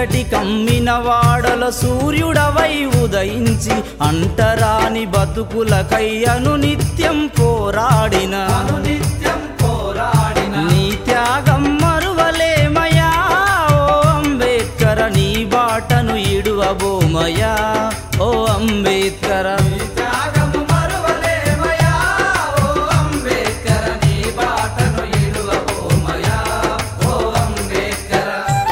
చీకటి కమ్మిన వాడల సూర్యుడవై ఉదయించి అంటరాని బతుకులకై అనునిత్యం పోరాడిన అనునిత్యం పోరాడిన నీ త్యాగం మరువలేమయా ఓ అంబేద్కర నీ బాటను ఇడువబోమయా ఓ అంబేద్కర నీ త్యాగము మరువలేమయా ఓ అంబేద్కర నీ బాటను ఇడువబోమయా ఓ అంబేద్కర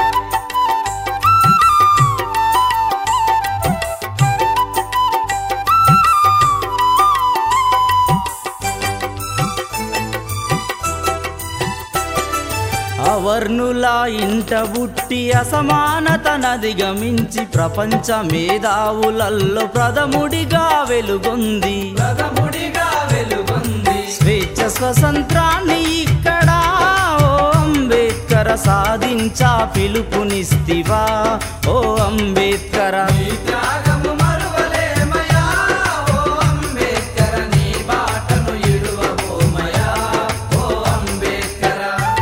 అవర్ణుల ఇంట బుట్టి అసమానతనదిగమించి ప్రపంచ మేధావులల్లో ప్రథముడిగా వెలుగొంది ప్రథముడిగా వెలుగొంది స్వేచ్ఛ స్వతంత్రాన్ని ఇక్కడ ఓ అంబేద్కర సాధించా పిలుపునిస్తివా ఓ అంబేద్కర నీ త్యాగము మరువలేమయా ఓ అంబేద్కర నీ బాటను ఇడువబోమయా ఓ అంబేద్కర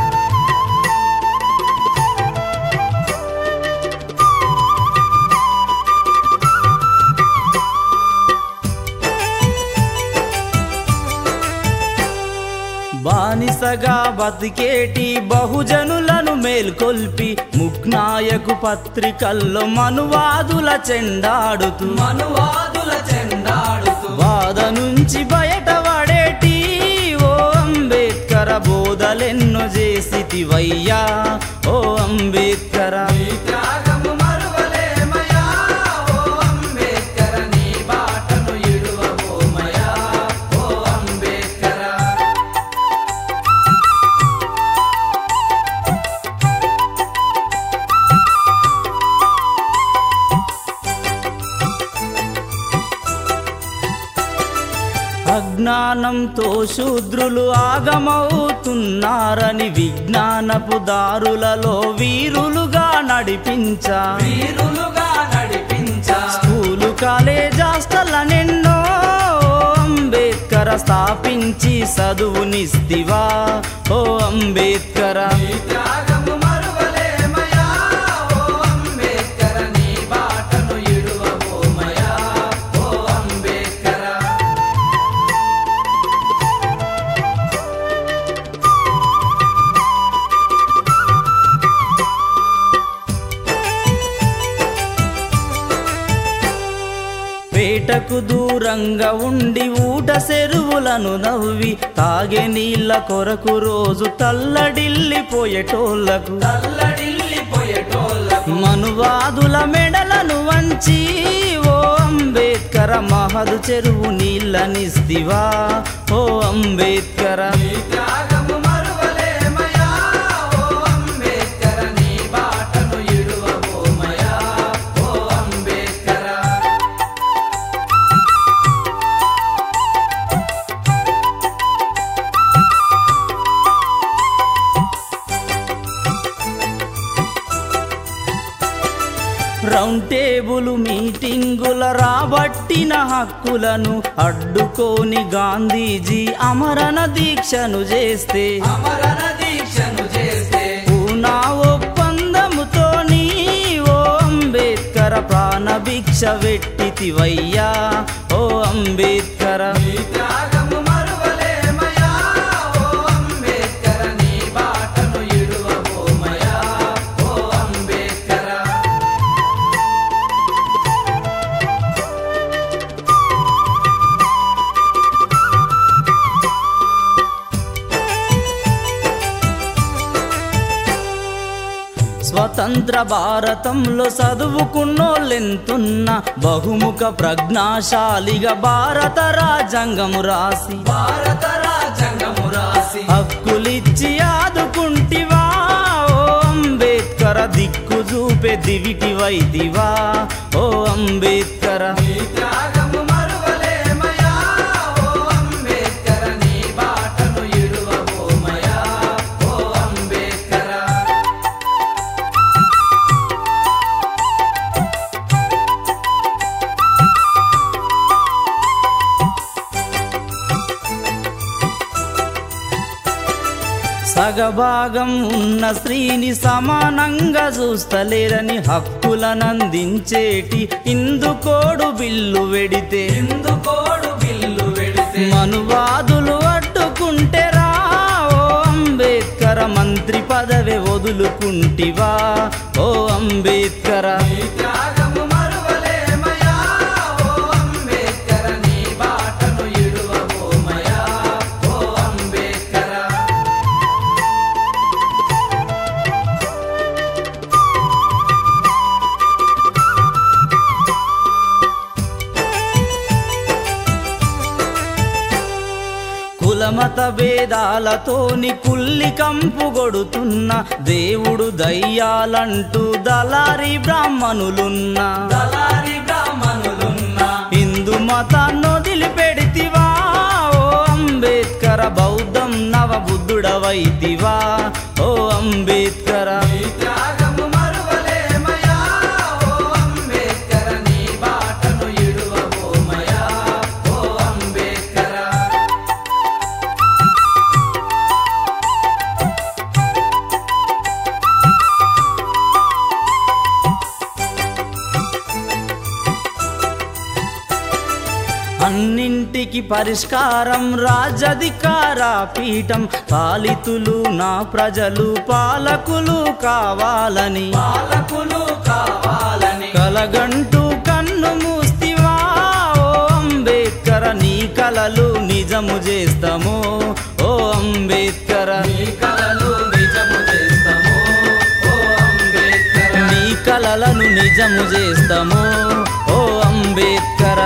బానిసగా బతికేటి బహుజనులను మేల్కొల్పి ముక్నాయకు పత్రికల్లో మనువాదుల చెండాడుతూ మనువాదుల చెండాడుతూ బాధ నుంచి బయటపడేటి ఓ అంబేద్కర బోధలెన్నో చేసితివయ్యా ఓ అంబేద్కర నీ త్యాగము మరువలేమయా ఓ అంబేద్కర నీ బాటను ఇడువబోమయా ఓ అంబేద్కర అజ్ఞానంతో శూద్రులు ఆగమవుతున్నారని విజ్ఞానపు దారులలో వీరులుగా నడిపించా వీరులుగా నడిపించా స్కూలు కాలేజాస్తలనెన్నో అంబేద్కర స్థాపించి చదువునిస్తివా ఓ అంబేద్కర నీ త్యాగము మరువలేమయా ఓ అంబేద్కర నీ బాటను ఇడువబోమయా ఓ అంబేద్కర పేటకు దూరంగా ఉండి ఊట చెరువులను నవ్వి తాగే నీళ్ళ కొరకు రోజు తల్లడిల్లిపోయేటోళ్లకు తల్లడిల్లిపోయేటోళ్ళకు మనువాదుల మెడలను వంచి ఓ అంబేద్కర మహదు చెరువు నీళ్ళనిస్తివా ఓ అంబేద్కర నీ త్యాగము మరువలేమయా ఓ అంబేద్కర నీ బాటను ఇడువబోమయా ఓ అంబేద్కర రౌండ్ టేబుల్ మీటింగుల రాబట్టిన హక్కులను అడ్డుకోని గాంధీజీ అమరణ దీక్షను చేస్తే అమరణ దీక్షను చేస్తే పూనా ఒప్పందముతోని ఓ అంబేద్కర ప్రాణభిక్ష వెట్టితివయ్యా ఓ అంబేద్కర నీ త్యాగము మరువలేమయా ఓ అంబేద్కర నీ బాటను ఇడువబోమయా ఓ అంబేద్కర స్వతంత్ర భారతంలో చదువుకున్నోళ్ళెంతున్న బహుముఖ ప్రజ్ఞాశాలిగా భారత రాజ్యాంగము రాసి భారత రాజ్యాంగము రాసి హక్కులిచ్చి ఆదుకుంటివా ఓ అంబేద్కర దిక్కు చూపే దివిటి వైదివా ఓ అంబేద్కర నీ త్యాగము మరువలేమయా ఓ అంబేద్కర నీ బాటను ఇడువబోమయా ఓ అంబేద్కర సగభాగం ఉన్న స్త్రీని సమానంగా చూస్తలేరని హక్కులనందించేటి ఇందుకోడు బిల్లు వెడితే ఇందుకోడు బిల్లు వెడితే మనువాదులు అడ్డుకుంటే రా ఓ అంబేద్కర మంత్రి పదవి వదులుకుంటివా ఓ అంబేద్కర నీ త్యాగము మరువలేమయా ఓ అంబేద్కర నీ బాటను ఇడువబోమయా ఓ అంబేద్కర కులమత భేదాలతోని కుల్లి కంపు కొడుతున్న దేవుడు దయ్యాలంటూ దళారి బ్రాహ్మణులున్నా దళారి బ్రాహ్మణులున్నా హిందూ మతాన్ని వదిలిపెడితివా ఓ అంబేద్కర బౌద్ధం నవ బుద్ధుడవైతివా ఓ అంబేద్కర నీ త్యాగము మరువలేమయా ఓ అంబేద్కర నీ బాటను ఇడువబోమయా ఓ అంబేద్కర అన్నింటికి పరిష్కారం రాజధికార పీఠం పాలితులు నా ప్రజలు పాలకులు కావాలని పాలకులు కావాలని కలగంటూ కన్ను మూస్తివా ఓ అంబేద్కర నీ కలలు నిజము చేస్తాము ఓ అంబేద్కర నీ కలలు నిజము చేస్తాము ఓ అంబేద్కర నీ కలలను నిజము చేస్తాము ఓ అంబేద్కర